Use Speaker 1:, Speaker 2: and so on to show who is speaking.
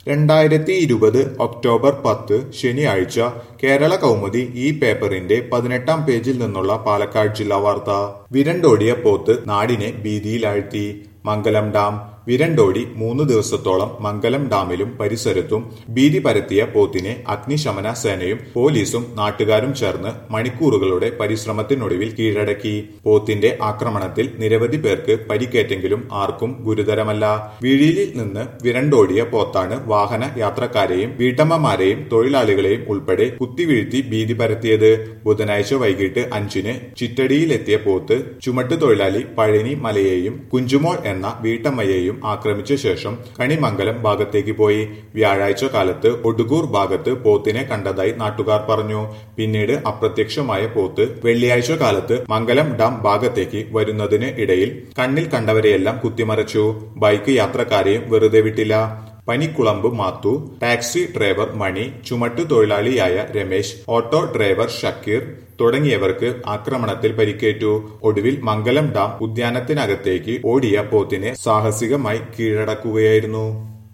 Speaker 1: രണ്ടായിരത്തി ഇരുപത് ഒക്ടോബർ പത്ത് ശനിയാഴ്ച കേരള കൗമുദി ഈ പേപ്പറിന്റെ പതിനെട്ടാം പേജിൽ നിന്നുള്ള പാലക്കാട് ജില്ലാ വാർത്ത വിരണ്ടോടിയ പോത്ത് നാടിനെ ഭീതിയിലാഴ്ത്തി മംഗലം ഡാം വിരണ്ടോടി മൂന്ന് ദിവസത്തോളം മംഗലം ഡാമിലും പരിസരത്തും ഭീതി പരത്തിയ പോത്തിനെ അഗ്നിശമന സേനയും പോലീസും നാട്ടുകാരും ചേർന്ന് മണിക്കൂറുകളുടെ പരിശ്രമത്തിനൊടുവിൽ കീഴടക്കി പോത്തിന്റെ ആക്രമണത്തിൽ നിരവധി പേർക്ക് പരിക്കേറ്റെങ്കിലും ആർക്കും ഗുരുതരമല്ല വിഴിയിൽ നിന്ന് വിരണ്ടോടിയ പോത്താണ് വാഹന യാത്രക്കാരെയും വീട്ടമ്മമാരെയും തൊഴിലാളികളെയും ഉൾപ്പെടെ കുത്തിവീഴ്ത്തി ഭീതി പരത്തിയത് ബുധനാഴ്ച വൈകിട്ട് അഞ്ചിന് ചിറ്റടിയിലെത്തിയ പോത്ത് ചുമട്ട് തൊഴിലാളി പഴനി മലയെയും കുഞ്ചുമോൾ എന്ന വീട്ടമ്മയെയും ആക്രമിച്ച ശേഷം കണിമംഗലം ഭാഗത്തേക്ക് പോയി വ്യാഴാഴ്ച കാലത്ത് ഒടുകൂർ ഭാഗത്ത് പോത്തിനെ കണ്ടതായി നാട്ടുകാർ പറഞ്ഞു പിന്നീട് അപ്രത്യക്ഷമായ പോത്ത് വെള്ളിയാഴ്ച കാലത്ത് മംഗലം ഡാം ഭാഗത്തേക്ക് വരുന്നതിന് ഇടയിൽ കണ്ണിൽ കണ്ടവരെയെല്ലാം കുത്തിമറച്ചു ബൈക്ക് യാത്രക്കാരെയും വെറുതെ വിട്ടില്ല പനിക്കുളമ്പ് മാത്തു ടാക്സി ഡ്രൈവർ മണി ചുമട്ടു തൊഴിലാളിയായ രമേശ് ഓട്ടോ ഡ്രൈവർ ഷക്കീർ തുടങ്ങിയവർക്ക് ആക്രമണത്തിൽ പരിക്കേറ്റു ഒടുവിൽ മംഗലം ഡാം ഉദ്യാനത്തിനകത്തേക്ക് ഓടിയ പോത്തിനെ സാഹസികമായി കീഴടക്കുകയായിരുന്നു